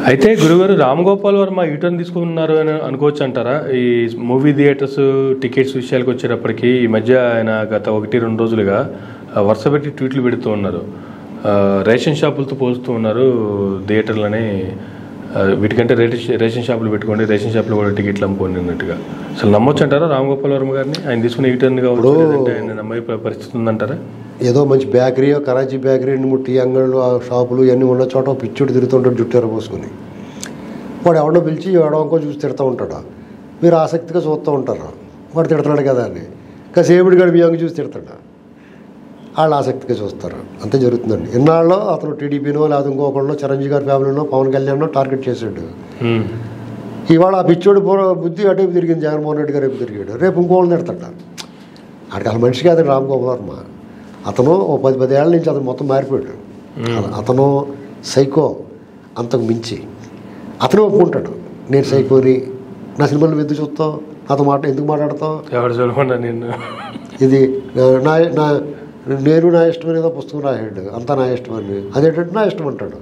అయితే గురుగారు రామ్ గోపాల్ వర్మ యూటర్న్ తీసుకున్నారు అని అనుకోవచ్చు అంటారా ఈ మూవీ థియేటర్స్ టికెట్స్ విషయాలకు వచ్చేటప్పటికి ఈ మధ్య ఆయన గత ఒకటి రెండు రోజులుగా ఆ, వరుస పెట్టి ట్వీట్లు పెడుతూ ఉన్నారు ఆ, రేషన్ షాపులతో పోలుస్తూ ఉన్నారు థియేటర్లని ఆ, వీటికంటే రేషన్ రేషన్ షాపులు పెట్టుకోండి రేషన్ షాపులు కూడా టికెట్లు అమ్ముకోండి అన్నట్టుగా అసలు నమ్మొచ్చు అంటారా రామ్ గోపాల్ వర్మ గారిని ఆయన తీసుకున్న యూటర్న్ కావచ్చు లేదంటే ఆయన నమ్మే పరిస్థితి ఉందంటారా ఏదో మంచి బేకరీ కరాచీ బేకరీ రెండు మూడు టీ అంగళ్ళు ఆ షాపులు ఇవన్నీ ఉన్న చోట ఓ పిచ్చుడు తిరుగుతుంటాడు జుట్టెర పోసుకుని వాడు ఎవడో పిలిచి ఎవడో చూసి తిడుతూ ఉంటాడు మీరు ఆసక్తిగా చూస్తూ ఉంటారు వాడు తిడుతున్నాడు కదా అని కాసేపుడు గడి బియ్యం చూసి తిడతాడు వాళ్ళు ఆసక్తిగా చూస్తారు అంతే జరుగుతుందండి ఇన్నాళ్ళు అతను టీడీపీనో లేదా ఇంకొకళ్ళు చిరంజీవి గారి ఫ్యామిలీనో పవన్ కళ్యాణ్నో టార్గెట్ చేసాడు ఉమ్. ఇవాళ ఆ పిచ్చోడు బుర్ర- బుద్ధి అటువైపు తిరిగింది జగన్మోహన్ రెడ్డి గారు రేపు తిరిగాడు రేపు ఇంకోళ్ళని తిడతాడు ఆడికి అసలు మనిషి కాదు రామ్ గోపాల్ వర్మ అతను ఓ పది పది ఏళ్ళ నుంచి అతను మొత్తం మారిపోయాడు అతను సైకో అంతకు మించి అతను ఒప్పుకుంటాడు నేను సైకోని నా సినిమాలు ఎందుకు చూస్తావు నాతో మాట ఎందుకు మాట్లాడతావు ఎవరు చూడకుండా నిన్ను ఇది నా నా నేను నా ఇష్టం ఏదో పుస్తకం రాసాడు అంతా నా ఇష్టం అని అదేంటంటే నా ఇష్టం అంటాడు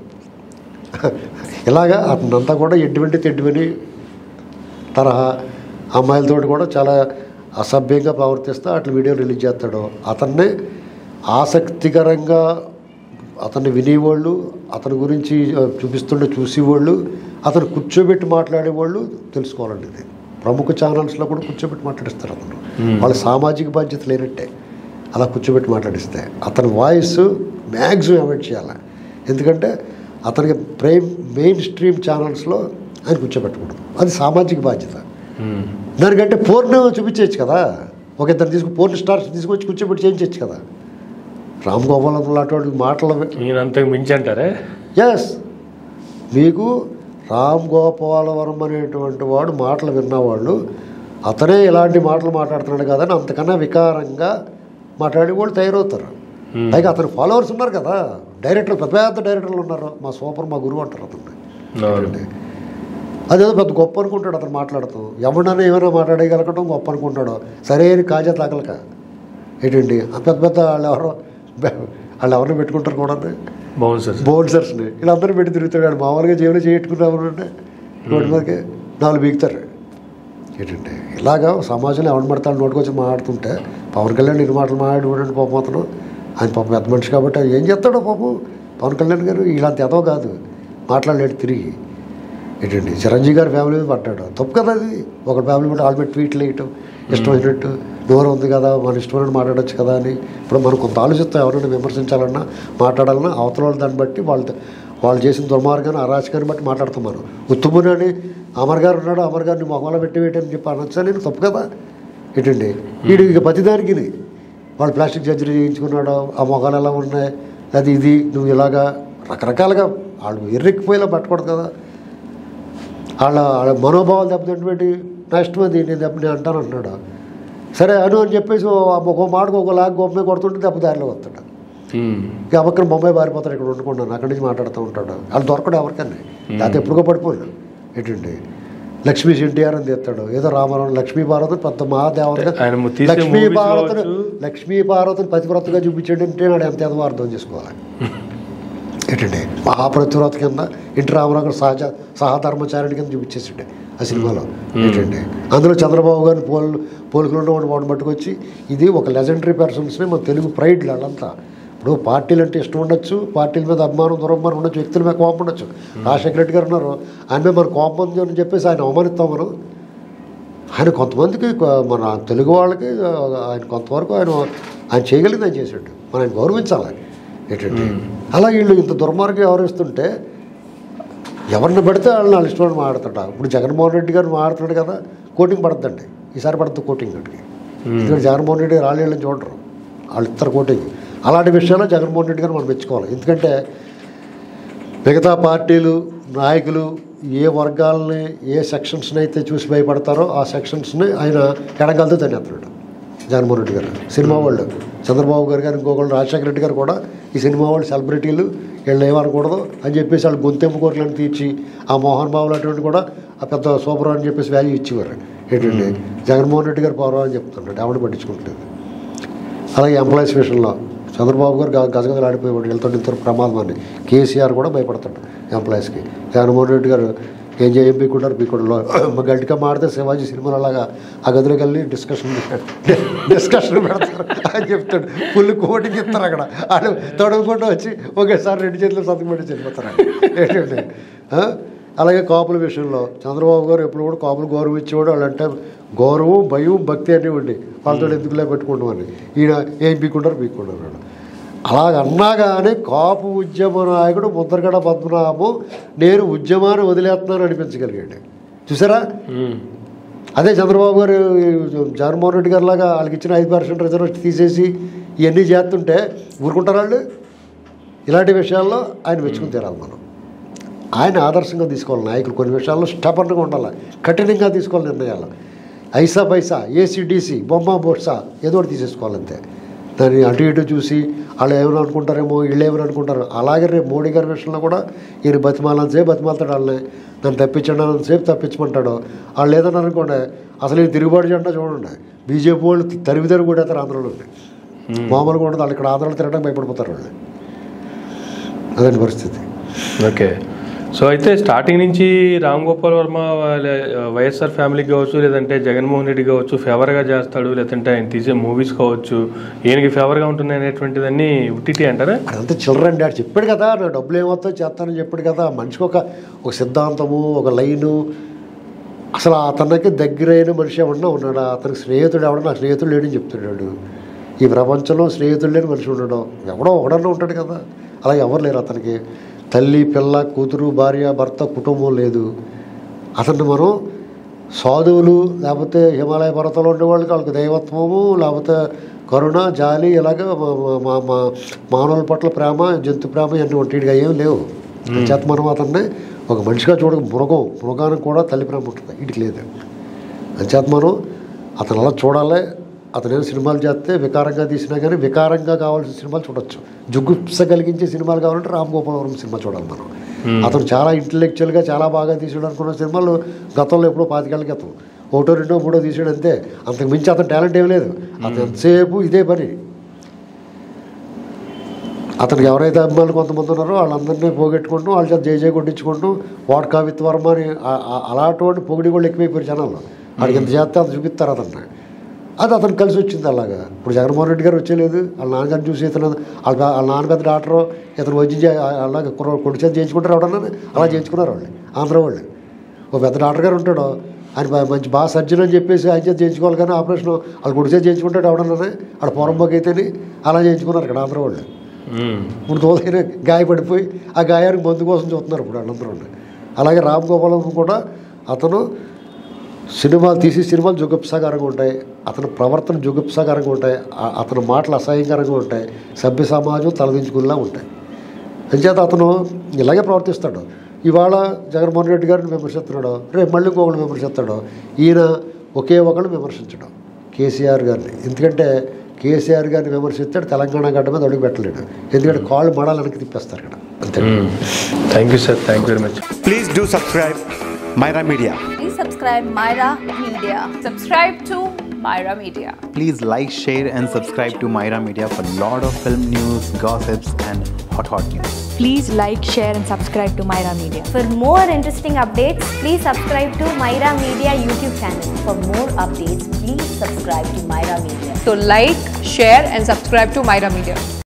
ఇలాగా అతనంతా కూడా ఎటువంటి తెడ్డుమని తరహా అమ్మాయిలతోటి కూడా చాలా అసభ్యంగా ప్రవర్తిస్తూ అట్లా వీడియో రిలీజ్ చేస్తాడు అతన్ని ఆసక్తికరంగా అతన్ని వినేవాళ్ళు అతని గురించి ఆ, చూపిస్తుండే చూసేవాళ్ళు అతను కూర్చోబెట్టి మాట్లాడేవాళ్ళు తెలుసుకోవాలండి ఇది ప్రముఖ ఛానల్స్లో కూడా కూర్చోబెట్టి మాట్లాడిస్తారు అతను వాళ్ళ సామాజిక బాధ్యత లేనట్టే అలా కూర్చోబెట్టి మాట్లాడిస్తే అతని వాయిస్ మ్యాక్సిమం అవాయిడ్ చేయాలి ఎందుకంటే అతనికి ప్రైమ్ మెయిన్ స్ట్రీమ్ ఛానల్స్లో ఆయన కూర్చోబెట్టకూడదు అది సామాజిక బాధ్యత ఉమ్. దానికంటే పోర్న్ చూపించవచ్చు కదా ఒక ఇద్దరు తీసుకు పోర్న్ స్టార్స్ తీసుకొచ్చి కూర్చోబెట్టి చేయించవచ్చు కదా రామ్ గోపాల్ లాంటి మాటలు ఈయన అంతకు మించి అంటారే ఎస్ మీకు రామ్ గోపాలవరం అనేటువంటి వాడు మాటలు విన్నవాళ్ళు అతనే ఇలాంటి మాటలు మాట్లాడుతున్నాడు కదా అని అంతకన్నా వికారంగా మాట్లాడే వాళ్ళు తయారవుతారు పైగా అతని ఫాలోవర్స్ ఉన్నారు కదా డైరెక్టర్లు పెద్ద పెద్ద డైరెక్టర్లు ఉన్నారు మా సూపర్ మా గురువు అంటారు అతన్ని అవును. అదేదో పెద్ద గొప్ప అనుకుంటాడు అతను మాట్లాడుతూ ఎవడన్నా ఏమైనా మాట్లాడగలగటం గొప్ప అనుకుంటాడు సరే అని కాజా తగలక ఏంటండి ఆ పెద్ద పెద్ద వాళ్ళు ఎవరో వాళ్ళు ఎవరిని పెట్టుకుంటారు కూడా బాగుంది సార్ బౌన్సర్స్ని వీళ్ళందరూ పెట్టి తిరుగుతాడు మామూలుగా జేబులో చేయట్టుకున్నాము అంటే రోడ్డు మీదకి నాలుగు బీగుతారు ఏంటంటే ఇలాగా సమాజంలో ఎవరు పడతాడు నోటుకొచ్చి మాట్లాడుతుంటే పవన్ కళ్యాణ్ ఇరు మాటలు మాట్లాడి చూడండి పాపం అతను ఆయన పాపం పెద్ద మనిషి కాబట్టి ఆయన ఏం చేస్తాడో పాపం పవన్ కళ్యాణ్ గారు ఇలాంటి ఎదో కాదు మాట్లాడలేడు తిరిగి ఏంటండి చిరంజీవి గారి ఫ్యామిలీ మీద పడ్డాడు తప్పు కదా అది ఒక ఫ్యామిలీ మీద వాళ్ళు పెట్టి ట్వీట్లు వేయటం ఇష్టమైనట్టు నోరు ఉంది కదా మన ఇష్టమైనట్టు మాట్లాడొచ్చు కదా అని ఇప్పుడు మనం కొంత ఆలోచిస్తాం ఎవరైనా విమర్శించాలన్నా మాట్లాడాలన్నా అవతల వాళ్ళ దాన్ని బట్టి వాళ్ళు వాళ్ళు చేసిన దుర్మార్గాన్ని అరాచకాన్ని బట్టి మాట్లాడతాం మనం ఉత్తమునని అమర్ గారు ఉన్నాడు అమర్ గారిని మొహంలో పెట్టి వేయటని చెప్పి అనొచ్చా నేను తప్పు కదా ఏంటండి వీడు ఇక ప్రతిదానికి వాళ్ళు ప్లాస్టిక్ సర్జరీ చేయించుకున్నాడు ఆ మొఖాలు ఎలా ఉన్నాయి అది ఇది నువ్వు ఇలాగా రకరకాలుగా వాళ్ళు ఎర్రెక్కిపోయేలా పట్టకూడదు కదా వాళ్ళ వాళ్ళ మనోభావాలు దెబ్బతింటే నా ఇష్టం అది నేను దెబ్బ నేను అంటాను అంటున్నాడు సరే అను అని చెప్పేసి ఓ- ఒక మాటకు ఒక లాగ్ గొప్ప కొడుతుంటే దెబ్బ దారిలో వస్తాడు ఉమ్. ఇక అమ్మక్కడ బొంబాయి పారిపోతాడు ఇక్కడ వండుకున్నాను అక్కడి నుంచి మాట్లాడుతూ ఉంటాడు వాళ్ళు దొరకడు ఎవరికన్నా లేకపోతే ఎప్పుడుకో పడిపోయాడు ఏంటండి లక్ష్మీ ఎన్టీఆర్ అని తెస్తాడు ఏదో రామారావు లక్ష్మీ పార్వతి పెద్ద మహాదేవతగా ఆయన ము- తీసే లక్ష్మీ movies పార్వతిని కావచ్చు. లక్ష్మీ పార్వతిని పతివ్రతగా చూపించాడు అంటే నాడు ఎంత ఏదో అర్థం చేసుకోవాలి ఏంటండి మహాప్రతివ్రత కింద ఇంటి రామారావు గారు సహజ సహధర్మచారిణి కింద చూపించేసాడు ఆ సినిమాలో ఏంటండి అందులో చంద్రబాబు గారిని పోల్ పోలికలు ఉన్న వాడిని పట్టుకొచ్చి ఇది ఒక లెజెండరీ పర్సన్స్ని మన తెలుగు ప్రైడ్ వాళ్ళంతా ఇప్పుడు పార్టీలు అంటే ఇష్టం ఉండొచ్చు పార్టీల మీద అభిమానం దురభిమానం ఉండొచ్చు వ్యక్తుల మీద కోపం ఉండొచ్చు రాజశేఖర రెడ్డి గారు ఉన్నారు ఆయన మీద మన కోపం ఉంది అని చెప్పేసి ఆయన అవమానిస్తాం మనం ఆయన కొంతమందికి కొ- మన తెలుగు వాళ్ళకి ఆ, ఆయన కొంతవరకు ఆయన ఆయన చేయగలిగింది ఆయన చేసాడు మనం ఆయన గౌరవించాలి ఏంటంటే అలా వీళ్ళు ఇంత దుర్మార్గం వ్యవహరిస్తుంటే ఎవరిని పెడితే వాళ్ళని వాళ్ళ ఇష్టం మాట్లాడతాడు ఇప్పుడు జగన్మోహన్ రెడ్డి గారు మాట్లాడుతున్నాడు కదా కోటింగ్ పడుతుందండి ఈసారి పడుతుంది కోటింగ్ అడిగి ఎందుకంటే జగన్మోహన్ రెడ్డి గారు రాళ్ళు చూడరు వాళ్ళు ఇద్దరు కోటింగ్ అలాంటి విషయాల్లో జగన్మోహన్ రెడ్డి గారు మనం మెచ్చుకోవాలి ఎందుకంటే మిగతా పార్టీలు నాయకులు ఏ వర్గాలని ఏ సెక్షన్స్ని అయితే చూసి భయపడతారో ఆ సెక్షన్స్ని ఆయన ఎడగలతో తినేస్తున్నాడు జగన్మోహన్ రెడ్డి గారు సినిమా వాళ్ళు చంద్రబాబు గారు గారు ఇంకొకళ్ళు రాజశేఖర రెడ్డి గారు కూడా ఈ సినిమా వాళ్ళు సెలబ్రిటీలు వీళ్ళు ఏమనకూడదు అని చెప్పేసి వాళ్ళు గొంతెంపు కోట్లను తీర్చి ఆ మోహన్ బాబులు అటువంటి కూడా ఆ పెద్ద సూపర్ అని చెప్పేసి వాల్యూ ఇచ్చేవారు ఏంటండి జగన్మోహన్ రెడ్డి గారు పౌరవం అని చెప్తున్నాడు ఆవిడ పట్టించుకుంటుంది అలాగే ఎంప్లాయీస్ విషయంలో చంద్రబాబు గారు గ- గజగజలు ఆడిపోయేవాడు వెళ్తాడు ఇంత ప్రమాదం అని కేసీఆర్ కూడా భయపడతాడు ఎంప్లాయీస్కి జగన్మోహన్ రెడ్డి గారు ఏం చేయం పీకుంటారు పీకుండా గట్టిగా మాడితే శివాజీ సినిమాలు అలాగా ఆ గదిలోకి వెళ్ళి డిస్కషన్ డిస్కషన్ పెడతారు అని చెప్తాడు ఫుల్ కోటింగ్ ఇస్తారు అక్కడ వాళ్ళు తొడగకుండా వచ్చి ఒకేసారి రెండు చేతులు సంతకం పెట్టి చనిపోతారు అక్కడ. ఏంటంటే ఆ? అలాగే కాపుల విషయంలో చంద్రబాబు గారు ఎప్పుడు కూడా కాపులు గౌరవం ఇచ్చేవాడు వాళ్ళంటే గౌరవం భయం భక్తి అనేవి ఉండి వాళ్ళతో ఎందుకులే పెట్టుకుంటామని ఈయన ఏం పీక్కుంటారు పీక్కుంటారు వాళ్ళు. అలాగ అన్నాగానే కాపు ఉద్యమ నాయకుడు ముద్రగడ పద్మనాభం నేను ఉద్యమాన్ని వదిలేస్తున్నాను అనిపించగలిగాడు చూసారా ఉమ్. అదే చంద్రబాబు గారు ఈ జగన్మోహన్ రెడ్డి గారు లాగా వాళ్ళకి ఇచ్చిన ఐదు పర్సెంట్ రిజర్వేషన్ తీసేసి ఇవన్నీ చేస్తుంటే ఊరుకుంటారు వాళ్ళు ఇలాంటి విషయాల్లో ఆయన మెచ్చుకుని తీరాలి మనం ఆయన ఆదర్శంగా తీసుకోవాలి నాయకులు కొన్ని విషయాల్లో స్టపన్గా ఉండాలి కఠినంగా తీసుకోవాలి నిర్ణయాలు ఐసా పైసా ఏసీడీసీ బొమ్మ బొట్సా ఏదో ఒకటి తీసేసుకోవాలంతే దాన్ని అటు ఇటు చూసి వాళ్ళు ఏమైనా అనుకుంటారేమో వీళ్ళు ఏమైనా అనుకుంటారు అలాగే రేపు మోడీ గారి విషయంలో కూడా ఈయన బతిమాలని సేపు బతిమాలతాడు వాళ్ళని నన్ను తప్పించండి అని సేపు తప్పించమంటాడు వాళ్ళు ఏదన్నారు అనుకోండి అసలు ఈ తిరుగుబాటు జెండా చూడండి బీజేపీ వాళ్ళు తరివి తరిగి కూడా ఆంధ్రలో మామూలుగా ఉండదు వాళ్ళు ఇక్కడ ఆంధ్రలో తిరగడానికి భయపడిపోతారు వాళ్ళు అదండి పరిస్థితి ఓకే సో అయితే స్టార్టింగ్ నుంచి రామ్ గోపాల్ వర్మ వాళ్ళ, ఆ, వైఎస్ఆర్ ఫ్యామిలీకి కావచ్చు లేదంటే జగన్మోహన్ రెడ్డి కావచ్చు ఫేవర్గా చేస్తాడు లేదంటే ఆయన తీసే మూవీస్ కావచ్చు ఈయనకి ఫేవర్గా ఉంటుంది అనేటువంటిదన్నీ ఉట్టిటి అంటారా అదంతా చిల్డ్రన్ డాడ్ చెప్పాడు కదా నా డబ్బులు ఏమవుతాయో చేస్తానని చెప్పాడు కదా మనిషికి ఒక ఒక సిద్ధాంతము ఒక లైను అసలు అతనికి దగ్గరైన మనిషి ఎవడన్నా ఉన్నాడా అతనికి స్నేహితుడు ఎవడన్నా నా స్నేహితుడు లేడని చెప్తున్నాడు ఈ ప్రపంచంలో స్నేహితుడు లేని మనిషి ఉండడం ఎవడో ఒకడన్నా ఉంటాడు కదా అలా ఎవరు లేరు అతనికి తల్లి పిల్ల కూతురు భార్య భర్త కుటుంబం లేదు అతన్ని మనం సాధువులు లేకపోతే హిమాలయ పర్వతంలో ఉండే వాళ్ళకి వాళ్ళకి దైవత్వము లేకపోతే కరుణ జాలి ఇలాగ మా- మా- మా మా మానవుల పట్ల ప్రేమ జంతు ప్రేమ ఇవన్నీ ఒంటిగా ఏం లేవు చేత మనం అతన్ని ఒక మనిషిగా చూడ మృగం మృగానికి కూడా తల్లి ప్రేమ ఉంటుంది వీటికి లేదు అంచేత మనం అతను అలా చూడాలి అతను ఏం సినిమాలు చేస్తే వికారంగా తీసినా కానీ వికారంగా కావాల్సిన సినిమాలు చూడొచ్చు జుగుప్స కలిగించే సినిమాలు కావాలంటే రామ్ గోపాలవరం సినిమా చూడాలి మనం అతను చాలా ఇంటలెక్చువల్గా చాలా బాగా తీసాడు అనుకున్న సినిమాలు గతంలో ఎప్పుడో పాతికేళ్ళ క్రితం ఒకటో రెండో మూడో తీసాడు అంతే అంతకు మించి అతను టాలెంట్ ఏం లేదు అతను ఎంతసేపు ఇదే పని అతనికి ఎవరైతే అభిమానులు కొంతమంది ఉన్నారో వాళ్ళందరినీ పోగొట్టుకుంటూ వాళ్ళ చేత జయ జయ కొట్టించుకుంటూ వాడ్కా విత్ వర్మ అని ఆ- ఆ- అలాంటి పొగిడి కూడా ఎక్కువైపోయారు జనాలు వాడికి ఎంత చేస్తే అంత చూపిస్తారు అతన్ని అది అతను కలిసి వచ్చింది అలాగా ఇప్పుడు జగన్మోహన్ రెడ్డి గారు వచ్చేలేదు వాళ్ళ నాన్నగారిని చూసి ఇతను వాళ్ళ వాళ్ళ నాన్న పెద్ద డాక్టరు ఇతను వచ్చి అలాగే కుర్ర కొడుకు చేత చేయించుకుంటారు ఎవడన్నా అలా చేయించుకున్నారు వాళ్ళు ఆంధ్ర వాళ్ళు ఒక పెద్ద డాక్టర్ గారు ఉంటాడు ఆయన బా- మంచి బాగా సర్జన్ అని చెప్పేసి ఆయన చేత చేయించుకోవాలి కానీ ఆపరేషన్ వాళ్ళు కొడుకు చేత చేయించుకుంటాడు ఎవడన్నా ఆడ పొరంబోకి అయితేనే అలా చేయించుకున్నారు ఇక్కడ ఆంధ్ర వాళ్ళు ఉమ్. ఇప్పుడు తోలైన గాయపడిపోయి ఆ గాయానికి మందు కోసం చూస్తున్నారు ఇప్పుడు వాళ్ళందరూ అలాగే రామ్ గోపాలం కూడా అతను సినిమాలు తీసి సినిమాలు జుగుప్సాకరంగా ఉంటాయి అతని ప్రవర్తన జుగుప్సాకరంగా ఉంటాయి ఆ- అతని మాటలు అసహ్యకరంగా ఉంటాయి సభ్య సమాజం తలదించుకునేలా ఉంటాయి అంచేత అతను ఇలాగే ప్రవర్తిస్తాడు ఇవాళ జగన్మోహన్ రెడ్డి గారిని విమర్శిస్తున్నాడు రేపు మళ్ళీ ఇంకొకళ్ళు విమర్శిస్తాడు ఈయన ఒకే ఒకళ్ళు విమర్శించడం కేసీఆర్ గారిని ఎందుకంటే కేసీఆర్ గారిని విమర్శిస్తాడు తెలంగాణ గడ్డ మీద అడుగు పెట్టలేడు ఎందుకంటే కాళ్ళు మడాలు వెనక్కి తిప్పేస్తారు ఇక్కడ అంతే thank you sir thank you very much Please do subscribe Myra Media. Please subscribe Myra Media. Subscribe to Myra Media. Please like, share, and subscribe to Myra Media for lot of film news, gossips, and hot hot news. Please like, share, and subscribe to Myra Media. For more interesting updates, please subscribe to Myra Media YouTube channel. For more updates, please subscribe to Myra Media. So like, share and subscribe to Myra Media.